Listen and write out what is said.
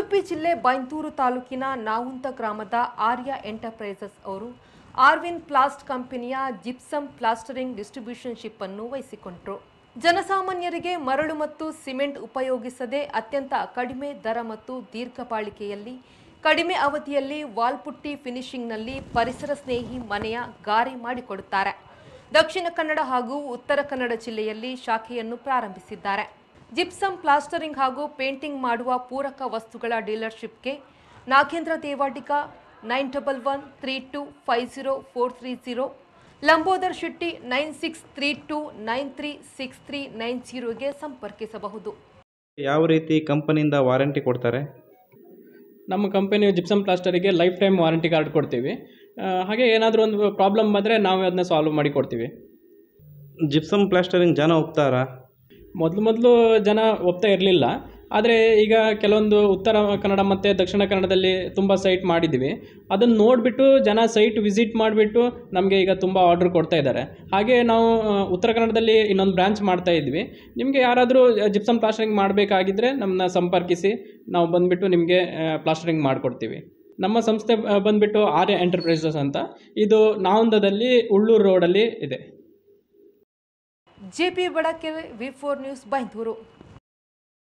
ಉಡುಪಿ ಜಿಲ್ಲೆ ಬೈಂತೂರು ತಾಲೂಕಿನ ನಾವುಂತ ಗ್ರಾಮದ ಆರ್ಯ ಎಂಟರ್ಪ್ರೈಸಸ್ ಅವರು ಆರ್ವಿನ್ ಪ್ಲಾಸ್ಟ್ ಕಂಪನಿಯ ಜಿಪ್ಸಮ್ ಪ್ಲಾಸ್ಟರಿಂಗ್ ಡಿಸ್ಟ್ರಿಬ್ಯೂಷನ್ ಶಿಪ್ ಅನ್ನು ವಹಿಸಿಕೊಂಡರು ಜನಸಾಮಾನ್ಯರಿಗೆ ಮರಳು ಮತ್ತು ಸಿಮೆಂಟ್ ಉಪಯೋಗಿಸದೆ ಅತ್ಯಂತ ಕಡಿಮೆ ದರ ಮತ್ತು ದೀರ್ಘ ಬಾಳಿಕೆಯಲ್ಲಿ ಕಡಿಮೆ ಅವಧಿಯಲ್ಲಿ ವಾಲ್ಪುಟ್ಟಿ ಫಿನಿಶಿಂಗ್ನಲ್ಲಿ ಪರಿಸರ ಸ್ನೇಹಿ ಮನೆಯ ಗಾರೆ ಮಾಡಿಕೊಡುತ್ತಾರೆ ದಕ್ಷಿಣ ಕನ್ನಡ ಹಾಗೂ ಉತ್ತರ ಕನ್ನಡ ಜಿಲ್ಲೆಯಲ್ಲಿ ಶಾಖೆಯನ್ನು ಪ್ರಾರಂಭಿಸಿದ್ದಾರೆ ಜಿಪ್ಸಮ್ ಪ್ಲಾಸ್ಟರಿಂಗ್ ಹಾಗೂ ಪೇಂಟಿಂಗ್ ಮಾಡುವ ಪೂರಕ ವಸ್ತುಗಳ ಡೀಲರ್ಶಿಪ್ಗೆ Nagendra Devadiga nine double one three two five zero four three zero Lambodar Shetty nine six three two nine three six three nine ಜೀರೋಗೆ ಸಂಪರ್ಕಿಸಬಹುದು ಯಾವ ರೀತಿ ಕಂಪನಿಯಿಂದ ವಾರಂಟಿ ಕೊಡ್ತಾರೆ ನಮ್ಮ ಕಂಪನಿ ಜಿಪ್ಸಮ್ ಪ್ಲಾಸ್ಟರಿಗೆ ಲೈಫ್ ಟೈಮ್ ವಾರಂಟಿ ಕಾರ್ಡ್ ಕೊಡ್ತೀವಿ ಆ, ಹಾಗೆ ಏನಾದರೂ ಒಂದು ಪ್ರಾಬ್ಲಮ್ ಬಂದರೆ ನಾವು ಅದನ್ನ ಸಾಲ್ವ್ ಮಾಡಿ ಕೊಡ್ತೀವಿ ಜಿಪ್ಸಮ್ ಪ್ಲಾಸ್ಟರಿಂಗ್ ಜನ ಒಪ್ತಾರಾ ಮೊದಲು ಮೊದಲು ಜನ ಒಪ್ತಾ ಇರಲಿಲ್ಲ ಆದರೆ ಈಗ ಕೆಲವೊಂದು ಉತ್ತರ ಕನ್ನಡ ಮತ್ತು ದಕ್ಷಿಣ ಕನ್ನಡದಲ್ಲಿ ತುಂಬ ಸೈಟ್ ಮಾಡಿದ್ದೀವಿ ಅದನ್ನು ನೋಡಿಬಿಟ್ಟು ಜನ ಸೈಟ್ ವಿಸಿಟ್ ಮಾಡಿಬಿಟ್ಟು ನಮಗೆ ಈಗ ತುಂಬ ಆರ್ಡ್ರ್ ಕೊಡ್ತಾ ಇದ್ದಾರೆ ಹಾಗೆ ನಾವು ಆ, ಉತ್ತರ ಕನ್ನಡದಲ್ಲಿ ಇನ್ನೊಂದು ಬ್ರಾಂಚ್ ಮಾಡ್ತಾ ಇದ್ವಿ ನಿಮಗೆ ಯಾರಾದರೂ ಜಿಪ್ಸಮ್ ಪ್ಲಾಸ್ಟರಿಂಗ್ ಮಾಡಬೇಕಾಗಿದ್ದರೆ ನಮ್ಮನ್ನ ಸಂಪರ್ಕಿಸಿ ನಾವು ಬಂದುಬಿಟ್ಟು ನಿಮಗೆ ಪ್ಲಾಸ್ಟರಿಂಗ್ ಮಾಡಿಕೊಡ್ತೀವಿ ನಮ್ಮ ಸಂಸ್ಥೆ ಆ, ಬಂದ್ಬಿಟ್ಟು ಆರ್ಯ ಎಂಟರ್ಪ್ರೈಸಸ್ ಅಂತ ಇದು ನಾವಂದದಲ್ಲಿ ಉಳ್ಳೂರು ರೋಡಲ್ಲಿ ಇದೆ JP Badakere V four news Byndoor